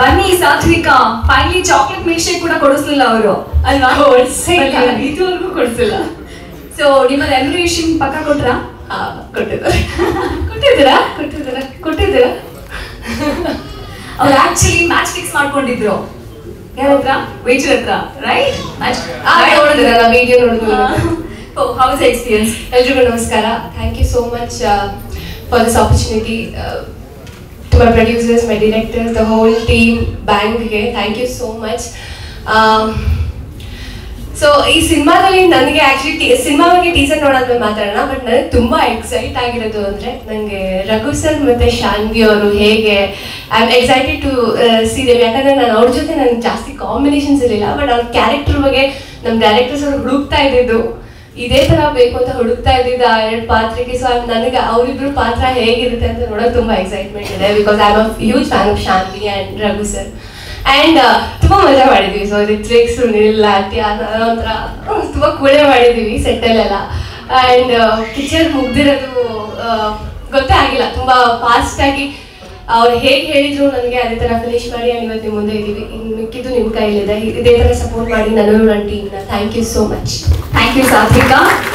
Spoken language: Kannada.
ಬನ್ನಿ ಸಾತ್ವಿಕ ಫೈನಲಿ ಚಾಕ್ಲೇಟ್ ಮಿಲ್ಕ್ ಶೇಕ್ ಕೂಡ ಕೊಡಿಸ್ಲಿಲ್ಲ ಅವರು ಅಲ್ವಾ ಇದುವರೆಗೂ ಕೊಡ್ಸಿಲ್ಲ ಸೊ ನಿಮ್ಮ ರೆಮ್ಯುನೇಷನ್ ಪಕ್ಕ ಕೊಟ್ರಾ ಹಾ ಕೊಟ್ಟಿದ್ದಾರೆ ಕೊಟ್ಟಿದ್ದೀರಾ ಕೊಟ್ಟಿದ್ದೀರಾ ಕೊಟ್ಟಿದ್ದೀರಾ ಅವ್ರು ಆಕ್ಚುಲಿ ಮ್ಯಾಚ್ ಫಿಕ್ಸ್ ಮಾಡ್ಕೊಂಡಿದ್ರು ಯಾರ ಹತ್ರ ವೇಚರ್ ಹತ್ರ ರೈಟ್ ಮ್ಯಾಚ್ ಆ, ನೋಡಿದ್ರಾ? ನಾ video ನೋಡಿದ್ವಿ. ಹೌಸ್ ಎಕ್ಸ್ಪೀರಿಯನ್ಸ್ ಎಲ್ರಿಗೂ ನಮಸ್ಕಾರ thank you so much for this opportunity to my producers my director the whole team ಬ್ಯಾಂಕ್ಗೆ thank you so much so ಈ ಸಿನಿಮಾದಲ್ಲಿ ನನಗೆ ಆ್ಯಕ್ಚುಲಿ ಸಿನಿಮಾ ಬಗ್ಗೆ ಟೀಸರ್ ನೋಡೋದ್ಮೇಲೆ ಮಾತಾಡೋಣ ಬಟ್ ನನಗೆ ತುಂಬ ಎಕ್ಸೈಟ್ ಆಗಿರೋದು ಅಂದರೆ ನನಗೆ ರಘು ಸರ್ ಮತ್ತು ಶಾನ್ವಿ ಅವರು ಹೇಗೆ I am excited to see Dev ಯಾಕಂದರೆ ನಾನು ಅವ್ರ ಜೊತೆ ನನಗೆ ಜಾಸ್ತಿ ಕಾಂಬಿನೇಷನ್ಸ್ ಇರಲಿಲ್ಲ ಬಟ್ ಅವ್ರ ಕ್ಯಾರೆಕ್ಟರ್ ಬಗ್ಗೆ ನಮ್ಮ ಡೈರೆಕ್ಟರ್ಸ್ ಅವರು ಹುಡುಕ್ತಾ ಇದ್ದಿದ್ದು ಇದೇ ತರ ಬೇಕು ಅಂತ ಹುಡುಕ್ತಾ ಇದ್ದಿದ್ದ ಆ ಎರಡು ಪಾತ್ರಕ್ಕೆ ಸೊ ನನಗೆ ಅವರಿಬ್ರು ಪಾತ್ರ ಹೇಗಿರುತ್ತೆ ಅಂತ ನೋಡೋಕೆ ತುಂಬಾ ಎಕ್ಸೈಟ್ಮೆಂಟ್ ಇದೆ because I am a huge fan of Shanvi and Raghu sir and ತುಂಬ ಮಜಾ ಮಾಡಿದ್ವಿ ಸೊ ರಿತ್ವಿಕ್ ಸುನಿಲ್ ಲಾಟ್ಯ ಒಂಥರ ತುಂಬ ಕೂಳೆ ಮಾಡಿದ್ದೀವಿ ಸೆಟ್ಟಲ್ಲೆಲ್ಲ ಆ್ಯಂಡ್ ಪಿಕ್ಚರ್ ಮುಗ್ದಿರೋದು ಆ, ಗೊತ್ತೇ ಆಗಿಲ್ಲ ತುಂಬ ಫಾಸ್ಟಾಗಿ ಅವ್ರು ಹೇಗೆ ಹೇಳಿದ್ರು ನನಗೆ ಅದೇ ಥರ ಫಿನಿಶ್ ಮಾಡಿ and ಇವತ್ತು ನಿಮ್ಮ ಮುಂದೆ ಇದ್ದೀವಿ ಇನ್ನು ಮಿಕ್ಕಿದ್ದು ನಿಮ್ಮ ಕೈಲಿದೆ ಇದೇ ಥರ ಸಪೋರ್ಟ್ ಮಾಡಿ ನಾನು ನನ್ನ ಟೀಮ್ನ thank you so much thank you ಸಾತ್ವಿಕ